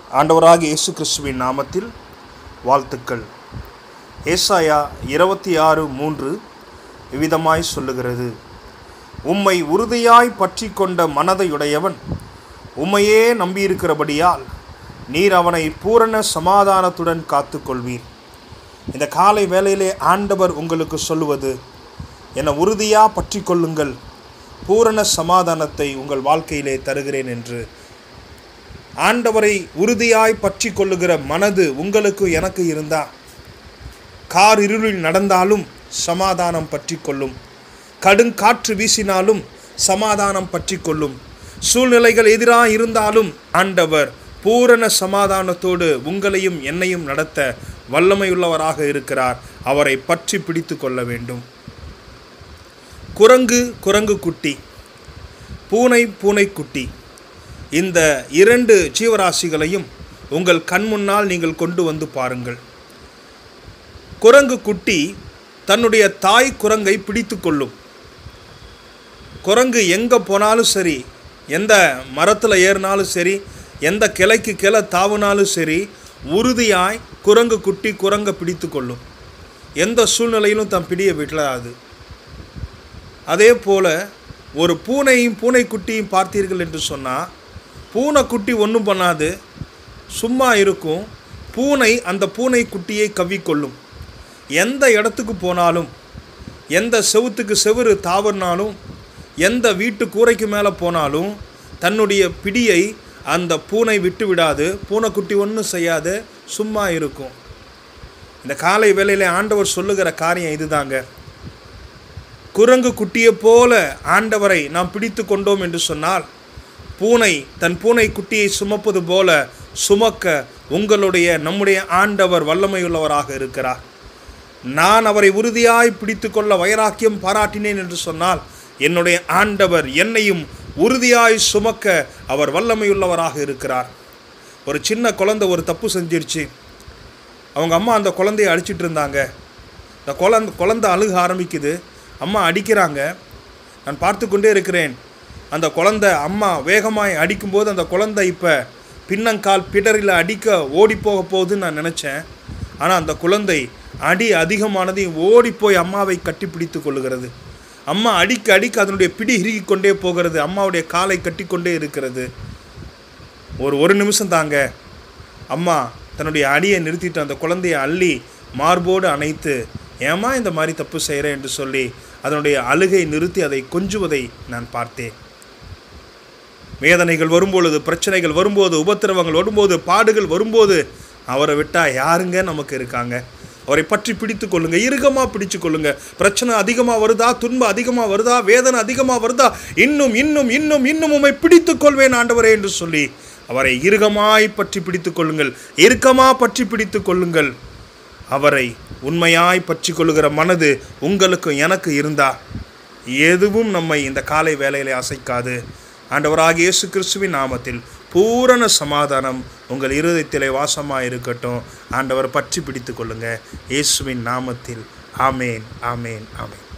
ஆண்டவராகிய இயேசு கிறிஸ்துவின் நாமத்தில் வாழ்த்துக்கள் ஏசாயா இருபத்தி ஆறு மூன்று இவ்விதமாய் சொல்லுகிறது உம்மை உறுதியாய் பற்றி கொண்ட மனதையுடையவன் உம்மையே நம்பியிருக்கிறபடியால் நீர் அவனை பூரண சமாதானத்துடன் காத்துக்கொள்வீர் இந்த காலை வேளையிலே ஆண்டவர் உங்களுக்கு சொல்லுவது என்னை உறுதியாக பற்றி கொள்ளுங்கள் பூரண சமாதானத்தை உங்கள் வாழ்க்கையிலே தருகிறேன் என்று ஆண்டவரை உறுதியாய் பற்றி கொள்ளுகிற மனது உங்களுக்கு எனக்கு இருந்தா கார் இருளில் நடந்தாலும் சமாதானம் பற்றி கொள்ளும் கடுங்காற்று வீசினாலும் சமாதானம் பற்றி கொள்ளும் சூழ்நிலைகள் எதிராக இருந்தாலும் ஆண்டவர் பூரண சமாதானத்தோடு உங்களையும் என்னையும் நடத்த வல்லமையுள்ளவராக இருக்கிறார் அவரை பற்றி பிடித்து கொள்ள வேண்டும் குரங்கு குரங்கு குட்டி பூனை பூனை குட்டி இந்த இரண்டு ஜீவராசிகளையும் உங்கள் கண் முன்னால் நீங்கள் கொண்டு வந்து பாருங்கள் குரங்கு குட்டி தன்னுடைய தாய் குரங்கை பிடித்து கொள்ளும் குரங்கு எங்கே போனாலும் சரி எந்த மரத்தில் ஏறினாலும் சரி எந்த கிளைக்கு கிளை தாவுனாலும் சரி உறுதியாய் குரங்கு குட்டி குரங்கை பிடித்து கொள்ளும் எந்த சூழ்நிலையிலும் தன் பிடியை விடலாது அதே போல் ஒரு பூனையும் பூனைக்குட்டியும் பார்த்தீர்கள் என்று சொன்னால் பூனைக்குட்டி ஒன்றும் பண்ணாது சும்மா இருக்கும் பூனை அந்த பூனை குட்டியை கவ்விக்கொள்ளும் எந்த இடத்துக்கு போனாலும் எந்த செவுத்துக்கு செவுறு தாவறினாலும் எந்த வீட்டு கூரைக்கு மேலே போனாலும் தன்னுடைய பிடியை அந்த பூனை விட்டு விடாது பூனைக்குட்டி ஒன்றும் செய்யாது சும்மா இருக்கும் இந்த காலை வேளையில் ஆண்டவர் சொல்லுகிற காரியம் இதுதாங்க குரங்கு குட்டியை போல ஆண்டவரை நாம் பிடித்து கொண்டோம் என்று சொன்னால் பூனை தன் பூனை குட்டியை சுமப்பது போல சுமக்க உங்களுடைய நம்முடைய ஆண்டவர் வல்லமையுள்ளவராக இருக்கிறார் நான் அவரை உறுதியாய் பிடித்து கொள்ள வைராக்கியம் பாராட்டினேன் என்று சொன்னால் என்னுடைய ஆண்டவர் என்னையும் உறுதியாய் சுமக்க அவர் வல்லமையுள்ளவராக இருக்கிறார் ஒரு சின்ன குழந்தை ஒரு தப்பு செஞ்சிருச்சு அவங்க அம்மா அந்த குழந்தைய அடிச்சிட்டு இருந்தாங்க இந்த குழந்தை குழந்தை அழுக ஆரம்பிக்குது அம்மா அடிக்கிறாங்க நான் பார்த்து கொண்டே இருக்கிறேன் அந்த குழந்தை அம்மா வேகமாய் அடிக்கும்போது அந்த குழந்தை இப்போ பின்னங்கால் பிடரில் அடிக்க ஓடி போக போகுதுன்னு நான் நினச்சேன் ஆனால் அந்த குழந்தை அடி அதிகமானதையும் ஓடி போய் அம்மாவை கட்டிப்பிடித்து கொள்ளுகிறது அம்மா அடிக்க அடிக்க அதனுடைய பிடி இறுகி கொண்டே போகிறது அம்மாவுடைய காலை கட்டிக்கொண்டே இருக்கிறது ஒரு ஒரு நிமிஷம் தாங்க அம்மா தன்னுடைய அடியை நிறுத்திட்டு அந்த குழந்தையை அள்ளி மார்போடு அணைத்து ஏமா இந்த மாதிரி தப்பு செய்கிறேன் என்று சொல்லி அதனுடைய அழுகை நிறுத்தி அதை கொஞ்சுவதை நான் பார்த்தேன் வேதனைகள் வரும்பொழுது பிரச்சனைகள் வரும்போது உபத்திரவங்கள் வரும்போது பாடுகள் வரும்போது அவரை விட்டால் யாருங்க நமக்கு இருக்காங்க அவரை பற்றி பிடித்து கொள்ளுங்க இறுகமாக பிடிச்சு கொள்ளுங்க பிரச்சனை அதிகமாக வருதா துன்பம் அதிகமாக வருதா வேதனை அதிகமாக வருதா இன்னும் இன்னும் இன்னும் இன்னும் உம்மை பிடித்து கொள்வேன் ஆண்டவரே என்று சொல்லி அவரை இறுகமாய் பற்றி பிடித்து கொள்ளுங்கள் இறுக்கமாக பற்றி பிடித்து கொள்ளுங்கள் அவரை உண்மையாய் பற்றி கொள்ளுகிற மனது உங்களுக்கு எனக்கு இருந்தா எதுவும் நம்மை இந்த காலை வேலையிலே அசைக்காது ஆண்டவராக இயேசு கிறிஸ்துவின் நாமத்தில் பூரண சமாதானம் உங்கள் இருதயத்திலே வாசமாக இருக்கட்டும் ஆண்டவர் பற்றி பிடித்து கொள்ளுங்க இயேசுவின் நாமத்தில் ஆமேன் ஆமேன் ஆமேன்